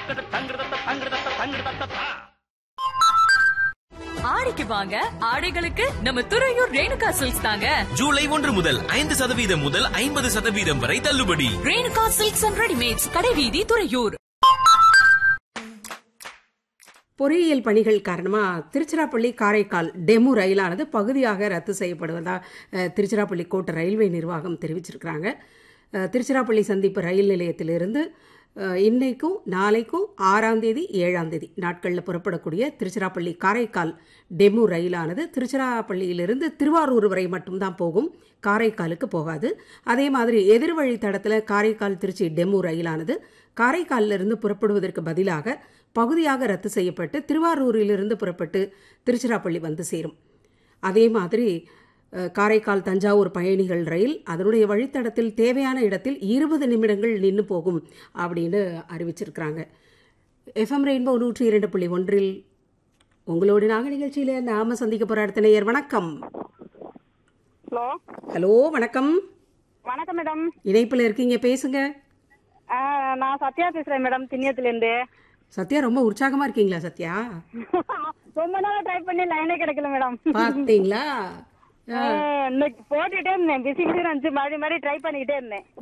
ஆடிக்கு வாங்க ஆடைகளுக்கு நம்ம துறையூர் ரேணுகா சில்க்ஸ் தாங்க ஜூலை ஒன்று முதல் ஐந்து சதவீதம் முதல் ஐம்பது சதவீதம் வரை தள்ளுபடி ரேணுகா சில்க்ஸ் அண்ட் ரெடிமேட்ஸ் கடைவீதி துறையூர் பொறியியல் பணிகள் காரணமா திருச்சிராப்பள்ளி காரைக்கால் டெமு ரயிலானது பகுதியாக ரத்து செய்யப்படுவதா அஹ், திருச்சிராப்பள்ளி கோட்ட ரயில்வே நிர்வாகம் தெரிவிச்சிருக்கிறாங்க அஹ், திருச்சிராப்பள்ளி சந்திப்பு ரயில் நிலையத்திலிருந்து அஹ், இன்னைக்கும் நாளைக்கும் ஆறாம் தேதி ஏழாம் தேதி நாட்களில் புறப்படக்கூடிய திருச்சிராப்பள்ளி காரைக்கால் டெமு ரயிலானது திருச்சிராப்பள்ளியிலிருந்து திருவாரூர் வரை மட்டும்தான் போகும் காரைக்காலுக்கு போகாது அதே மாதிரி எதிர்வழி தடத்தில் காரைக்கால் திருச்சி டெமு ரயிலானது காரைக்காலிலிருந்து புறப்படுவதற்கு பதிலாக பகுதியாக ரத்து செய்யப்பட்டு திருவாரூரிலிருந்து புறப்பட்டு திருச்சிராப்பள்ளி வந்து சேரும் அதே மாதிரி அஹ், காரைக்கால் தஞ்சாவூர் பயணிகள் ரயில் அதனுடைய வழித்தடத்தில் தேவையான இடத்தில் இருபது நிமிடங்கள் நின்று போகும் அப்படின்னு அறிவிச்சிருக்கிறாங்க எஃப்எம் ரெயின்போ நூற்றி இரண்டு புள்ளி ஒன்றில் உங்களோட நாங்கள் நிகழ்ச்சியில் நாம சந்திக்க போகிற அடுத்த நேயர் வணக்கம் ஹலோ ஹலோ வணக்கம் வணக்கம் மேடம் இணைப்பில் இருக்கீங்க பேசுங்க ஆ, நான் சத்யா பேசுறேன் மேடம் திண்ணியத்துலேருந்து சத்யா ரொம்ப உற்சாகமா இருக்கீங்களா சத்யா ரொம்ப நாளா ட்ரை பண்ணி லைனே கிடைக்கல மேடம் பார்த்தீங்களா ஆ, இன்னைக்கு போட்டுட்டே இருந்தேன் பிசி பிசி இருந்துச்சு மறுபடியும் மறுபடியும் ட்ரை பண்ணிக்கிட்டே இருந்தேன்